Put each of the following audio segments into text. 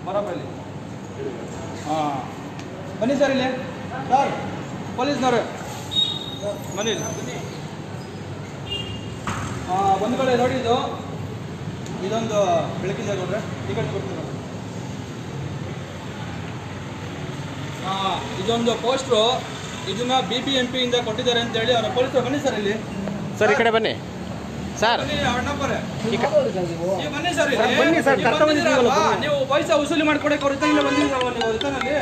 ಬರಪ್ಪ ಇಲ್ಲಿ ಹಾಂ ಬನ್ನಿ ಸರ್ ಇಲ್ಲಿ ಸರ್ ಪೊಲೀಸ್ನವ್ರು ಬನ್ನಿ ಇಲ್ಲಿ ಹಾಂ ಒಂದು ಕಡೆ ನೋಡಿ ಇದು ಇದೊಂದು ಬೆಳಕಿಂದ ಕೊಡ್ರೆ ಟಿಕೆಟ್ ಕೊಡ್ತೀರ ಹಾಂ ಇದೊಂದು ಪೋಸ್ಟ್ರು ಇದನ್ನ ಬಿ ಬಿ ಎಂ ಪಿಯಿಂದ ಕೊಟ್ಟಿದ್ದಾರೆ ಅಂತೇಳಿ ಅವರ ಪೊಲೀಸರು ಬನ್ನಿ ಸರ್ ಇಲ್ಲಿ ಸರ್ ಈ ಕಡೆ ಬನ್ನಿ ಸರ್ ಬನ್ನಿ ಅಣ್ಣಪ್ಪರೇ ಈ ಕ- ನೀವು ಬನ್ನಿ ಸರ್ ಇಲ್ಲಿ. ಸರ್, ಬನ್ನಿ ಸರ್, ನೀವು ಕರ್ಕೊಂಡ್ ಬಂದಿದ್ದೀರಲ್ವಾ? ಬಂದಿದ್ದೀವಲ್ಲ, ಬನ್ನಿ. ನೀವು ಪೈಸಾ ವಸೂಲಿ ಮಾಡ್ಕೊಡಕ್ಕೆ ಅವ್ರ ಇದ್ದಾಗಲೇ ಬಂದಿದ್ದೀರಲ್ವ ನೀವು ಇದ್ದಾನಲ್ಲಿ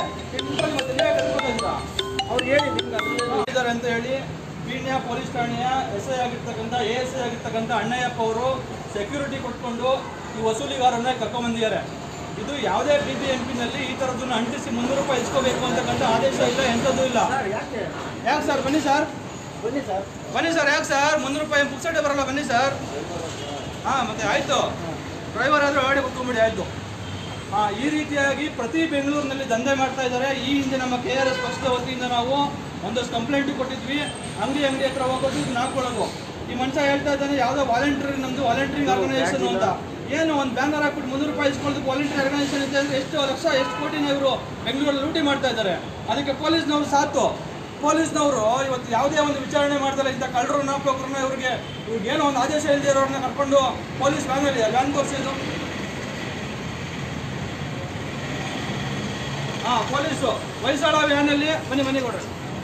ಅವ್ರಿಗೆ ಹೇಳಿ ನಿಮ್ಗೆ ಅದ್ರಲ್ಲಿ ಇದ್ದಾರೆ ಅಂತ ಹೇಳಿ ಪೀಣ್ಯ ಪೊಲೀಸ್ ಠಾಣೆಯ ಎಸ್ ಐ ಆಗಿರ್ತಕ್ಕಂಥ ಎ ಎಸ್ ಐ ಆಗಿರ್ತಕ್ಕಂಥ ಅಣ್ಣಯ್ಯಪ್ಪ ಅವರು ಸೆಕ್ಯೂರಿಟಿ ಕೊಟ್ಕೊಂಡು ಈ ವಸೂಲಿಗಾರನ್ನ ಕರ್ಕೊಂಬಂದಿದ್ದಾರೆ ಇದು ಯಾವುದೇ ಬಿ ಬಿ ಎಂ ಪಿನಲ್ಲಿ ಈ ಥರದನ್ನು ಅಂಟಿಸಿ ಮುನ್ನೂರು ರೂಪಾಯಿ ಇಸ್ಕೋಬೇಕು ಅಂತಕ್ಕಂಥ ಆದೇಶ ಇಲ್ಲ ಎಂಥದ್ದು ಇಲ್ಲ ಯಾಕೆ ಯಾಕೆ ಸರ್ ಬನ್ನಿ ಸರ್ ಬನ್ನಿ ಸರ್ ಬನ್ನಿ ಸರ್ ಯಾಕೆ ಸರ್ ಮುನ್ನೂರು ರೂಪಾಯಿ ಪುಕ್ಸಟ್ಟೆ ಬರಲ್ಲ ಬನ್ನಿ ಸರ್ ಹಾಂ ಮತ್ತೆ ಆಯಿತು ಡ್ರೈವರ್ ಆದರೆ ಒಳಗಡೆ ಕುತ್ಕೊಂಬಿಡಿ ಆಯಿತು ಹಾಂ ಈ ರೀತಿಯಾಗಿ ಪ್ರತಿ ಬೆಂಗಳೂರಿನಲ್ಲಿ ದಂಧೆ ಮಾಡ್ತಾ ಇದ್ದಾರೆ ಈ ಹಿಂದೆ ನಮ್ಮ ಕೆ ಆರ್ ಎಸ್ ಪಕ್ಷದ ವತಿಯಿಂದ ನಾವು ಒಂದಷ್ಟು ಕಂಪ್ಲೇಂಟ್ ಕೊಟ್ಟಿದ್ವಿ ಅಂಗಡಿ ಅಂಗಡಿ ಹತ್ರ ಹೋಗೋದು ಇದನ್ನ ಹಾಕೊಳ್ಳೋದು ಈ ಮನುಷ್ಯ ಹೇಳ್ತಾ ಇದ್ದಾನೆ ಯಾವುದೋ ವಾಲಂಟ್ರಿ ನಮ್ಮದು ವಾಲಂಟ್ರಿಂಗ್ ಆರ್ಗನೈಸೇಷನ್ ಅಂತ ಏನು ಒಂದು ಬ್ಯಾನರ್ ಹಾಕ್ಬಿಟ್ಟು ಮುನ್ನೂರು ರೂಪಾಯಿ ಇಸ್ಕೊಳ್ಳೋದಕ್ಕೆ ವಾಲಂಟ್ರಿ ಆರ್ಗನೈಸೇಷನ್ ಇದೆ ಅಂದರೆ ಎಷ್ಟು ಲಕ್ಷ ಎಷ್ಟು ಕೋಟಿನ ಇವರು ಬೆಂಗಳೂರಲ್ಲಿ ಲೂಟಿ ಮಾಡ್ತಾ ಇದ್ದಾರೆ ಅದಕ್ಕೆ ಪೊಲೀಸ್ನವರು ಸಾತು ಪೊಲೀಸ್ನವರು ಇವತ್ತು ಯಾವುದೇ ಒಂದು ವಿಚಾರಣೆ ಮಾಡ್ತಾರೆ ಇಂಥ ಕಳ್ಳರನ್ನ ಪೋಕರನ್ನ ಇವ್ರಿಗೆ ಇವ್ರಿಗೇನೋ ಒಂದು ಆದೇಶ ಇಲ್ಲದೆ ಇರೋರನ್ನ ಕರ್ಕೊಂಡು ಪೊಲೀಸ್ ವ್ಯಾನಲ್ಲಿ ವ್ಯಾನ್ ತೋರಿಸಿದ್ದು ಹಾಂ ಪೊಲೀಸು ವಯಸ್ಸಾಳ ವ್ಯಾನಲ್ಲಿ ಬನ್ನಿ ಮನೆ ಕೊಡ್ರಿ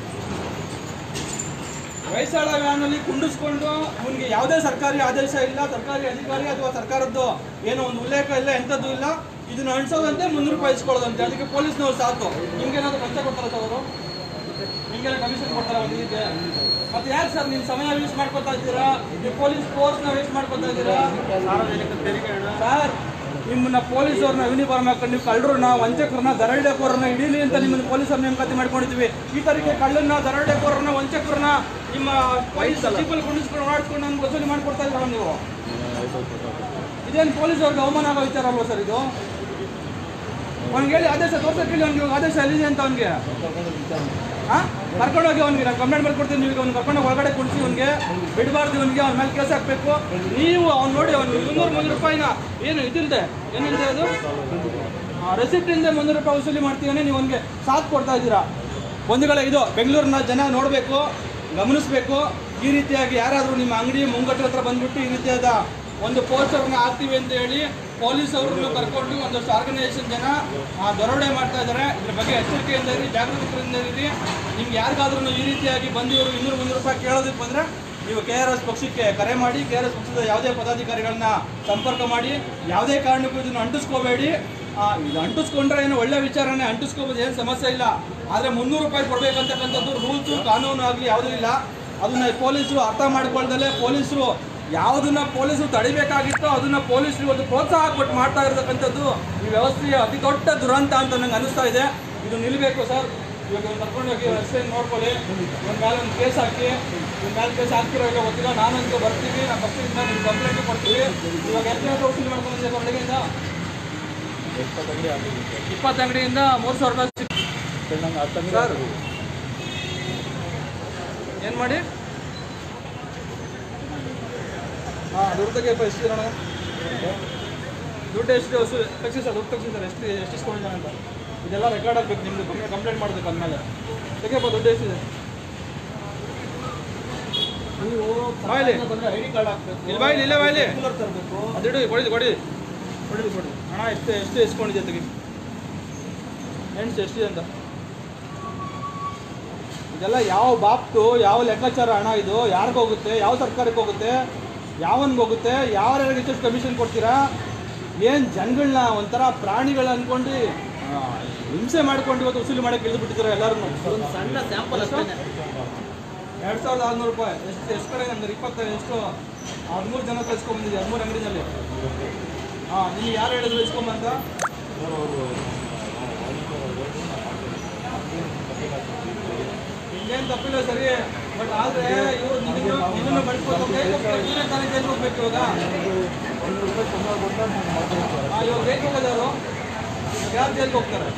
ವಯಸ್ಸಾಳ ವ್ಯಾನಲ್ಲಿ ಕುಂಡಿಸ್ಕೊಂಡು ಇವನಿಗೆ ಯಾವುದೇ ಸರ್ಕಾರಿ ಆದೇಶ ಇಲ್ಲ ಸರ್ಕಾರಿ ಅಧಿಕಾರಿ ಅಥವಾ ಸರ್ಕಾರದ್ದು ಏನೋ ಒಂದು ಉಲ್ಲೇಖ ಇಲ್ಲ ಎಂಥದ್ದು ಇಲ್ಲ ಇದನ್ನ ಅಣಿಸೋದಂತೆ ಮುನ್ನೂರು ರೂಪಾಯಿ ಇಸ್ಕೊಳ್ಳೋದಂತೆ ಅದಕ್ಕೆ ಪೊಲೀಸ್ನವ್ರು ಸಾಕು ನಿಮ್ಗೇನಾದ್ರು ಖರ್ಚು ಕೊಡ್ತಾರ ಸರ್ ಅವರು ನಿಮ್ಗೆಲ್ಲ ಕಮಿಷನ್ ಕೊಡ್ತಾರ ಒಂದು ಇದಕ್ಕೆ ಮತ್ತೆ ಯಾಕೆ ಸರ್ ನಿಮ್ಮ ಸಮಯ ವೇಸ್ಟ್ ಮಾಡ್ಕೊತಾ ಇದ್ದೀರಾ ನೀವು ಪೊಲೀಸ್ ಫೋರ್ಸ್ನ ವೇಸ್ಟ್ ಮಾಡ್ಕೊತಾ ಇದ್ದೀರಾ ಸರ್ ನಿಮ್ಮನ್ನ ಪೊಲೀಸವ್ರನ್ನ ಯೂನಿಫಾರ್ಮ್ ಹಾಕೊಂಡು ನೀವು ಕಳ್ಳರನ್ನ ವಂಚಕರನ್ನ ದರಳ್ಡೆಕೋರನ್ನ ಹಿಡೀಲಿ ಅಂತ ನಿಮ್ಮನ್ನ ಪೊಲೀಸರು ನೇಮಕಾತಿ ಮಾಡ್ಕೊಂಡಿದ್ವಿ ಈ ತರಕ್ಕೆ ಕಳ್ಳನ್ನ ದರಳ್ಡೆಕೋರನ್ನ ವಂಚಕರನ್ನ ನಿಮ್ಮ ಪೊಲೀಸ್ ಜೀಪಲ್ಲಿ ಕುಣಿಸ್ಕೊಂಡು ಓಡಾಡ್ಕೊಂಡು ನಮ್ಗೆ ವಸೂಲಿ ಮಾಡ್ಕೊಡ್ತಾ ಇದ್ದೀರಾ ನೀವು ಇದೇನು ಪೊಲೀಸವ್ರಿಗೆ ಅವಮಾನ ಆಗೋ ವಿಚಾರ ಅಲ್ವಾ ಸರ್ ಇದು ಅವ್ನಿಗೆ ಹೇಳಿ ಆದೇಶ ತೋರ್ಸಕ್ಕೆ ಹೇಳಿ ಅವ್ನಿಗೆ ಇವಾಗ ಆದೇಶ ಎಲ್ಲಿದೆ ಅಂತ ಅವ್ನಿಗೆ ಹಾಂ ಕರ್ಕೊಂಡೋಗಿ ಅವ್ನಿಗೆ ನಾನು ಕಂಪ್ಲೇಂಟ್ ಮಾಡ್ಕೊಡ್ತೀನಿ ನೀವು ಅವ್ನು ಕರ್ಕೊಂಡು ಒಳಗಡೆ ಕುಡಿಸಿ ಅವ್ನಿಗೆ ಬಿಡಬಾರ್ದು ಇವನಿಗೆ ಅವ್ನ ಮೇಲೆ ಕೇಸ್ ಹಾಕಬೇಕು ನೀವು ಅವ್ನು ನೋಡಿ ಅವ್ನು ಮುನ್ನೂರು ಮುನ್ನೂರು ರೂಪಾಯಿನ ಏನು ಇದಿಲ್ಲದೆ ಏನಿಲ್ಲದೆ ಅದು ರೆಸಿಪ್ಟ್ ಇಲ್ಲದೆ ಮುನ್ನೂರು ರೂಪಾಯಿ ವಸೂಲಿ ಮಾಡ್ತೀವನೇ ನೀವು ಅವ್ನಿಗೆ ಸಾಥ್ ಕೊಡ್ತಾ ಇದ್ದೀರಾ ಬಂಧುಗಳೇ ಇದು ಬೆಂಗಳೂರಿನ ಜನ ನೋಡಬೇಕು ಗಮನಿಸಬೇಕು ಈ ರೀತಿಯಾಗಿ ಯಾರಾದರೂ ನಿಮ್ಮ ಅಂಗಡಿ ಮುಂಗಟ್ಟರ ಹತ್ರ ಬಂದ್ಬಿಟ್ಟು ಈ ರೀತಿಯಾದ ಒಂದು ಪೋಸ್ಟರ್ನ ಹಾಕ್ತೀವಿ ಅಂತ ಹೇಳಿ ಪೊಲೀಸ್ ಅವ್ರನ್ನು ಕರ್ಕೊಂಡು ಒಂದಷ್ಟು ಆರ್ಗನೈಸೇಷನ್ ಜನ ಆ, ದರೋಡೆ ಮಾಡ್ತಾ ಇದ್ದಾರೆ ಇದ್ರ ಬಗ್ಗೆ ಎಚ್ಚರಿಕೆಯಿಂದ ಇರಿ ಜಾಗರೂಕತೆಯಿಂದ ಇರಿ ನಿಮ್ಗೆ ಯಾರಿಗಾದ್ರೂ ಈ ರೀತಿಯಾಗಿ ಬಂದು ಇವರು ಇನ್ನೂರು ಮುನ್ನೂರು ರೂಪಾಯಿ ಕೇಳೋದಕ್ಕೆ ಬಂದರೆ ನೀವು ಕೆ ಆರ್ ಎಸ್ ಪಕ್ಷಕ್ಕೆ ಕರೆ ಮಾಡಿ ಕೆ ಆರ್ ಎಸ್ ಪಕ್ಷದ ಯಾವುದೇ ಪದಾಧಿಕಾರಿಗಳನ್ನ ಸಂಪರ್ಕ ಮಾಡಿ ಯಾವುದೇ ಕಾರಣಕ್ಕೂ ಇದನ್ನು ಅಂಟಿಸ್ಕೋಬೇಡಿ ಆ, ಇದು ಅಂಟಿಸ್ಕೊಂಡ್ರೆ ಏನು ಒಳ್ಳೆ ವಿಚಾರನೇ ಅಂಟಿಸ್ಕೋಬೋದು ಏನು ಸಮಸ್ಯೆ ಇಲ್ಲ ಆದರೆ ಮುನ್ನೂರು ರೂಪಾಯಿ ಕೊಡಬೇಕಂತಕ್ಕಂಥದ್ದು ರೂಲ್ಸು ಕಾನೂನು ಆಗಲಿ ಯಾವುದೂ ಇಲ್ಲ ಅದನ್ನ ಪೊಲೀಸರು ಅರ್ಥ ಮಾಡ್ಕೊಳ್ದಲ್ಲೇ ಪೊಲೀಸರು ಯಾವುದನ್ನ ಪೊಲೀಸರು ತಡಿಬೇಕಾಗಿತ್ತೋ ಅದನ್ನ ಪೊಲೀಸರು ಇವತ್ತು ಪ್ರೋತ್ಸಾಹ ಕೊಟ್ಟು ಮಾಡ್ತಾ ಇರತಕ್ಕಂಥದ್ದು ಈ ವ್ಯವಸ್ಥೆಯ ಅತಿ ದೊಡ್ಡ ದುರಂತ ಅಂತ ನಂಗೆ ಅನಿಸ್ತಾ ಇದೆ ಇದು ನಿಲ್ಲಬೇಕು ಸರ್ ಇವಾಗ ಇವ್ನು ಕರ್ಕೊಂಡೋಗಿ ರಸ್ತೆ ನೋಡ್ಕೊಳ್ಳಿ ಇವ್ನ ಮೇಲೆ ಒಂದು ಕೇಸ್ ಹಾಕಿ ಇವ್ನ ಮೇಲೆ ಕೇಸ್ ಹಾಕ್ತಿರೋ ಇಲ್ಲ ಗೊತ್ತಿಲ್ಲ ನಾನಂತೂ ಬರ್ತೀವಿ ನಮ್ಮ ಪಕ್ಷದಿಂದ ನಿಮ್ಗೆ ಕಂಪ್ಲೇಂಟ್ ಕೊಡ್ತೀವಿ ಇವಾಗ ಎಷ್ಟು ಜನ ವಸೂಲಿ ಮಾಡ್ಕೊಂಡು ಬಂದಿದ್ದೀರಾ ಬೆಳಗ್ಗೆಯಿಂದ ಇಪ್ಪತ್ತು ಅಂಗಡಿಯಿಂದ ಮೂರು ಸಾವಿರ ರೂಪಾಯಿ ಸರ್ ಏನು ಮಾಡಿ ಹಾಂ ದುಡ್ಡು ತೆಗಿಯಪ್ಪ ಎಷ್ಟು ಇರೋಣ ದುಡ್ಡು ಎಷ್ಟು ವಸೂಲಿ ತೆಗ್ಸಿ ಸರ್ ದುಡ್ಡು ತೆಗ್ಸಿ ಸರ್ ಎಷ್ಟು ಎಷ್ಟು ಇಸ್ಕೊಂಡಿದ್ದಾನೆ ಅಂತ ಇದೆಲ್ಲ ರೆಕಾರ್ಡ್ ಆಗಬೇಕು ನಿಮ್ಮದು ಕಂಪ್ಲೇಂಟ್ ಕಂಪ್ಲೇಂಟ್ ಮಾಡಬೇಕು ಅಂದಮೇಲೆ ತೆಗಿಯಪ್ಪ ದುಡ್ಡು ಎಷ್ಟಿದೆ ನೀವು ಬಾಯ್ಲಿ. ಬಂದ್ರೆ ಐ ಡಿ ಕಾರ್ಡ್ ಹಾಕ್ಬೇಕು ಇಲ್ಲಿ ಬಾಯ್ಲಿ ಇಲ್ಲೇ ಬಾಯ್ಲಿ ಕೂಲರ್ ತರಬೇಕು ಅದಿಡು ಕೊಡಿ ಕೊಡಿ ಕೊಡಿ ಕೊಡಿ ಹಣ ಎಷ್ಟು ಎಷ್ಟು ಇಸ್ಕೊಂಡಿದೆ ತೆಗಿ ಎಣ್ಸು ಎಷ್ಟಿದೆ ಅಂತ ಇದೆಲ್ಲ ಯಾವ ಬಾಪ್ತು ಯಾವ ಲೆಕ್ಕಾಚಾರ ಹಣ ಇದು ಯಾರಿಗೆ ಹೋಗುತ್ತೆ ಯಾವ ಸರ್ಕಾರಕ್ಕೆ ಹೋಗುತ್ತೆ ಯಾವನ್ಗೆ ಹೋಗುತ್ತೆ ಯಾರ್ಯಾರಿಗೆ ಎಷ್ಟು ಕಮಿಷನ್ ಕೊಡ್ತೀರಾ ಏನು ಜನಗಳನ್ನ ಒಂಥರ ಪ್ರಾಣಿಗಳು ಅಂದ್ಕೊಂಡು ಆ, ಹಿಂಸೆ ಮಾಡ್ಕೊಂಡು ಇವತ್ತು ವಸೂಲಿ ಮಾಡಕ್ಕೆ ಇಳಿದು ಬಿಟ್ಟಿದ್ದಾರೆ ಎಲ್ಲರೂ ಒಂದು ಸಣ್ಣ ಸ್ಯಾಂಪಲ್ ಅಷ್ಟೇ ಎರಡು ಸಾವಿರದ ಆರುನೂರು ರೂಪಾಯಿ ಎಷ್ಟು ಎಷ್ಟು ಕಡೆ ಅಂದ್ರೆ ಇಪ್ಪತ್ತೈದು ಎಷ್ಟು ಹದಿಮೂರು ಜನ ಹತ್ರ ಇಸ್ಕೊಂಬಂದಿದ್ದೆ ಹದಿಮೂರು ಅಂಗಡಿನಲ್ಲಿ ಹಾಂ ನೀವು ಯಾರು ಹೇಳಿದ್ರು ಇಸ್ಕೊಂಬಂತ ಇನ್ನೇನು ತಪ್ಪಿಲ್ಲ ಸರಿ ಬಟ್ ಆದರೆ ಇವರು ನಿಮ್ಮನ್ನು ನಿಮ್ಮನ್ನು ಬಳಸ್ಕೊಂಡು ಜೈಲ್ಗೆ ಹೋಗ್ತಾರೆ ಇವರೇ ತಾನೇ ಜೈಲ್ಗೆ ಹೋಗ್ಬೇಕು ಇವಾಗ ಹಾಂ ಇವಾಗ ಜೈಲ್ಗೆ ಹೋಗೋದಾರು ಯಾರು ಜೈಲ್ಗೆ ಹೋಗ್ತಾರೆ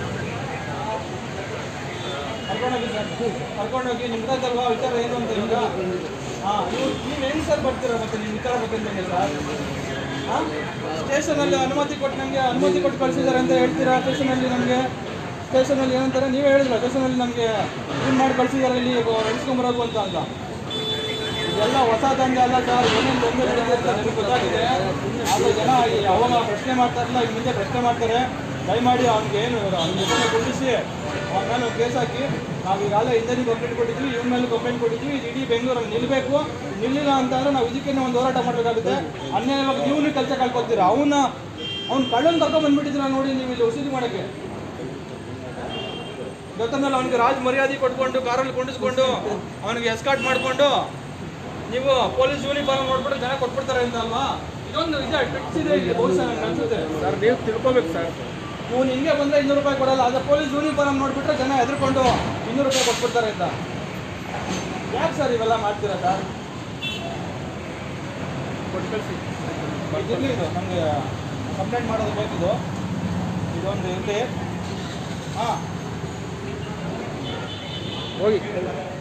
ಕರ್ಕೊಂಡೋಗಿ ಸರ್ ಕರ್ಕೊಂಡೋಗಿ ನಿಮ್ಗೆ ಗೊತ್ತಲ್ವಾ ವಿಚಾರ ಏನು ಅಂತ ಇವಾಗ ಹಾಂ ನೀವು ನೀವು ಹೆಂಗೆ ಸರ್ ಬರ್ತೀರಾ ಮತ್ತೆ ನಿಮ್ಮ ವಿಚಾರ ಬೇಕಂತಂದ್ರೆ ಸರ್ ಸ್ಟೇಷನಲ್ಲಿ ಅನುಮತಿ ಕೊಟ್ಟು ನನಗೆ ಅನುಮತಿ ಕೊಟ್ಟು ಕಳಿಸಿದ್ದಾರೆ ಅಂತ ಹೇಳ್ತೀರಾ ಸ್ಟೇಷನಲ್ಲಿ ನಮಗೆ ಸ್ಟೇಷನಲ್ಲಿ ಏನಂತಾರೆ ನೀವೇ ಹೇಳಿದ್ರ ಸ್ಟೇಷನಲ್ಲಿ ನಮಗೆ ಇದು ಮಾಡಿ ಕಳಿಸಿದ್ದಾರೆ ಇಲ್ಲಿ ನಡೆಸ್ಕೊಂಬರೋದು ಅಂತ ಅಂತ ಇದೆಲ್ಲ ಹೊಸ ದಂಧೆ ಅಲ್ಲ ಸರ್ ಏನೇನು ದಂಧೆ ನಡೀತಿದೆ ಅಂತ ನನಗೆ ಗೊತ್ತಾಗಿದೆ ಆದರೆ ಜನ ಈ ಅವಾಗ ಪ್ರಶ್ನೆ ಮಾಡ್ತಾ ಇರಲಿಲ್ಲ ಈಗ ಮುಂದೆ ಪ್ರಶ್ನೆ ಮಾಡ್ತಾರೆ ದಯಮಾಡಿ ಅವ್ನಿಗೆ ಏನು ಅವ್ನಿಗೆ ಕೊಡಿಸಿ ಅವನ ಮೇಲೆ ಒಂದು ಕೇಸ್ ಹಾಕಿ ನಾವು ಈಗಾಗಲೇ ಹಿಂದೆ ಕಂಪ್ಲೇಂಟ್ ಕೊಟ್ಟಿದ್ವಿ ಇವನ ಮೇಲೆ ಕಂಪ್ಲೇಂಟ್ ಕೊಟ್ಟಿದ್ವಿ ಇದು ಇಡೀ ಬೆಂಗಳೂರಲ್ಲಿ ನಿಲ್ಲಬೇಕು ನಿಲ್ಲಿಲ್ಲ ಅಂತಂದ್ರೆ ನಾವು ಇದಕ್ಕೇನೆ ಒಂದು ಹೋರಾಟ ಮಾಡಬೇಕಾಗುತ್ತೆ ಅನ್ಯಾಯವಾಗಿ ನೀವು ಕೆಲಸ ಕಳ್ಕೊತೀರಾ ಅವನ್ನ ಅವ್ನು ಕಳ್ಳನ್ ಕರ್ಕೊಂಡ್ ಬಂದ್ಬಿಟ್ಟಿದ್ದೀರಾ ನೋಡಿ ನೀವು ಇಲ್ಲಿ ವಸೂಲಿ ಮಾಡೋಕ್ಕೆ ಗೊತ್ತಂದ್ರೆ ಅವನಿಗೆ ರಾಜ್ ಮರ್ಯಾದೆ ಕೊಟ್ಕೊಂಡು ಕಾರಲ್ಲಿ ಕೊಂಡಿಸ್ಕೊಂಡು ಅವನಿಗೆ ಎಸ್ಕಾಟ್ ಮಾಡಿಕೊಂಡು ನೀವು ಪೊಲೀಸ್ ಯೂನಿಫಾರ್ಮ್ ನೋಡ್ಬಿಟ್ಟು ಜನ ಕೊಟ್ಬಿಡ್ತಾರೆ ಅಂತ ಅಲ್ವಾ ಇದೊಂದು ಇದೆ ಟ್ರಿಕ್ಸ್ ಇದೆ ಇಲ್ಲಿ ಬಹುಶಃ ನನಗೆ ಅನ್ಸುತ್ತೆ ಸರ್ ನೀವು ತಿಳ್ಕೊಬೇಕು ಸರ್ ಇವ್ನು ಹಿಂಗೆ ಬಂದ್ರೆ ಇನ್ನೂರು ರೂಪಾಯಿ ಕೊಡಲ್ಲ ಅದೇ ಪೊಲೀಸ್ ಯೂನಿಫಾರ್ಮ್ ನೋಡ್ಬಿಟ್ರೆ ಜನ ಹೆದರ್ಕೊಂಡು ಇನ್ನೂರು ರೂಪಾಯಿ ಕೊಟ್ಬಿಡ್ತಾರೆ ಅಂತ ಯಾಕೆ ಸರ್ ಇವೆಲ್ಲ ಮಾಡ್ತೀರಾ ಸರ್ ಕೊಟ್ಟು ಕಳಿಸಿ ಇದಿರಲಿ ಇದು ನಮಗೆ ಕಂಪ್ಲೇಂಟ್ ಮಾಡೋದು ಬೇಕಿದು ಇದೊಂದು ಇರಲಿ ಹಾಂ ಹೋಗಿ